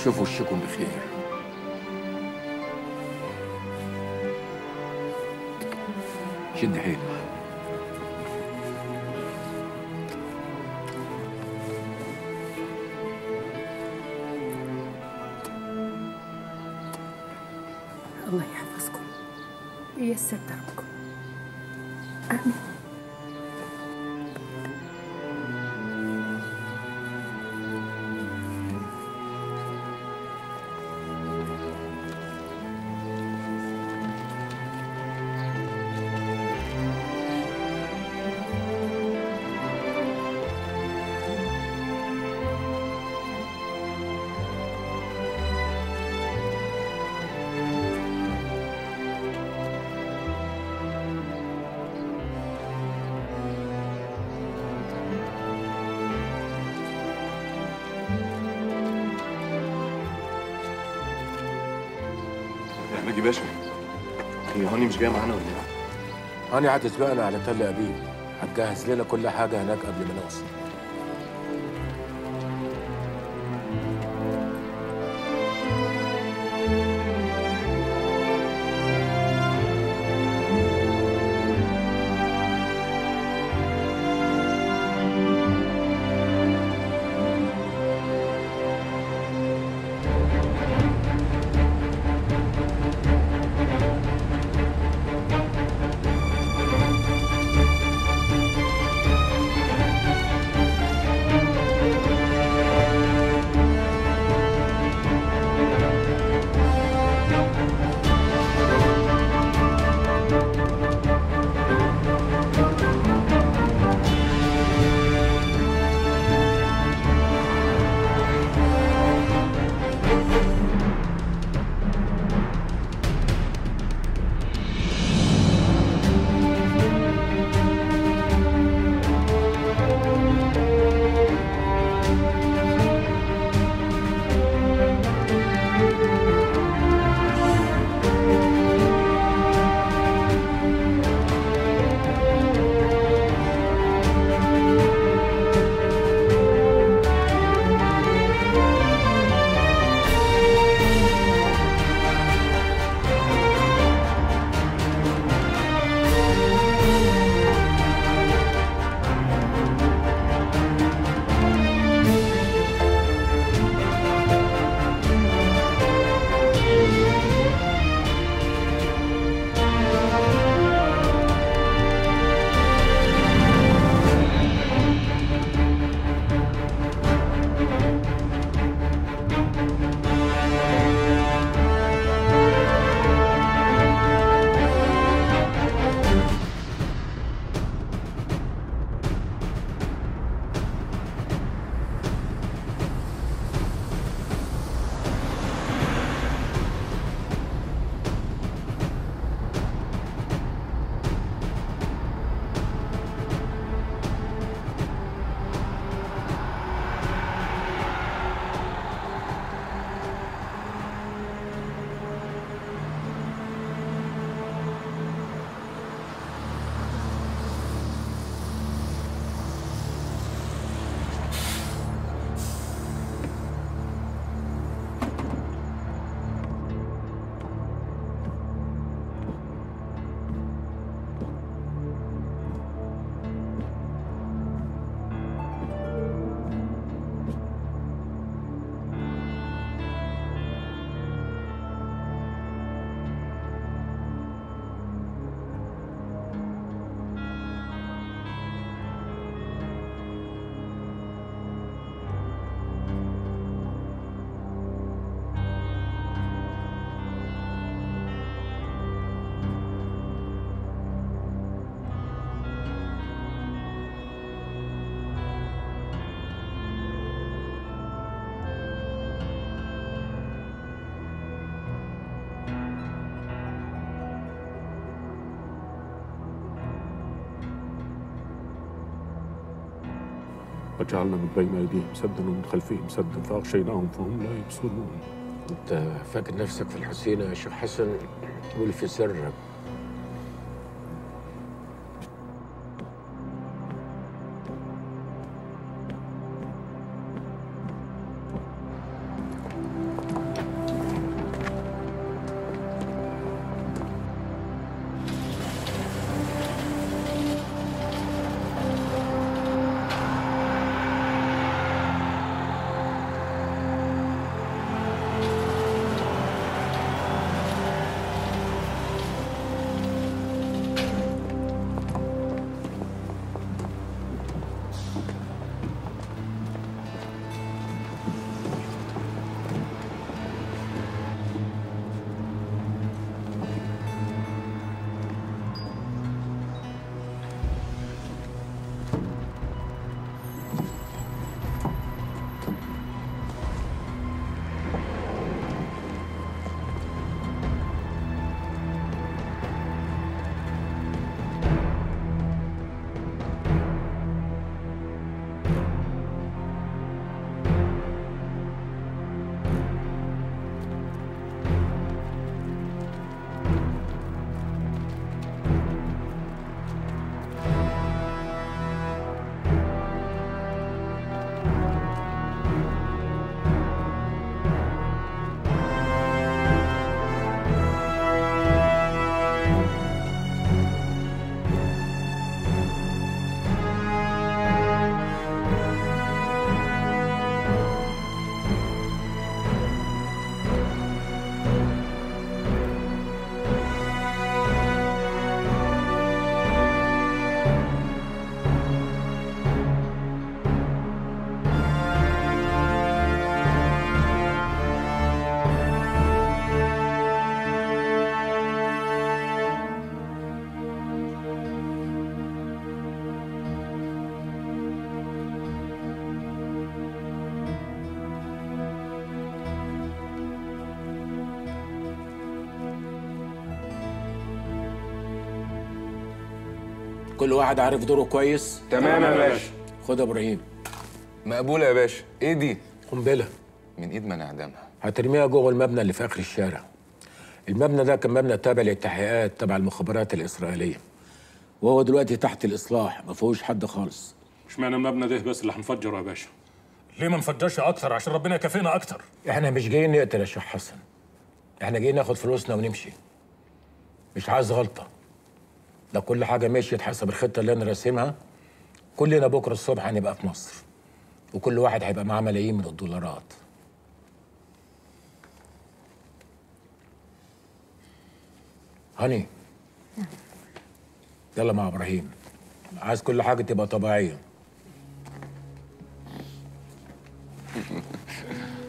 اشوف وشكم بخير شد حيلك الله يحفظكم وييسر دربكم آمين يا ناجي باشا هي هاني مش جايه معانا ولا ايه؟ هاني هتسبقنا على تل ابيب هتجهز لنا كل حاجه هناك قبل ما نوصل وجعلنا من بين أيديهم سدا ومن خلفهم سدا فأغشيناهم فهم لا يبصرون انت فاكر نفسك في الحسينة يا شيخ حسن قول في سرك كل واحد عارف دوره كويس تمام يا باشا خد يا ابراهيم مقبولة يا باشا ايه دي؟ قنبله من ايد من اعدامها هترميها جوه المبنى اللي في اخر الشارع المبنى ده كان مبنى تابع للتحقيقات تبع المخابرات الاسرائيليه وهو دلوقتي تحت الاصلاح ما فيهوش حد خالص اشمعنى المبنى ده بس اللي هنفجره يا باشا ليه ما نفجرش اكتر عشان ربنا يكافئنا اكتر احنا مش جايين نقتل يا شيخ حسن احنا جايين ناخد فلوسنا ونمشي مش عايز غلطه لو كل حاجه مشيت حسب الخطه اللي انا راسمها كلنا بكره الصبح هنبقى في مصر وكل واحد هيبقى معاه ملايين من الدولارات هاني يلا مع ابراهيم عايز كل حاجه تبقى طبيعيه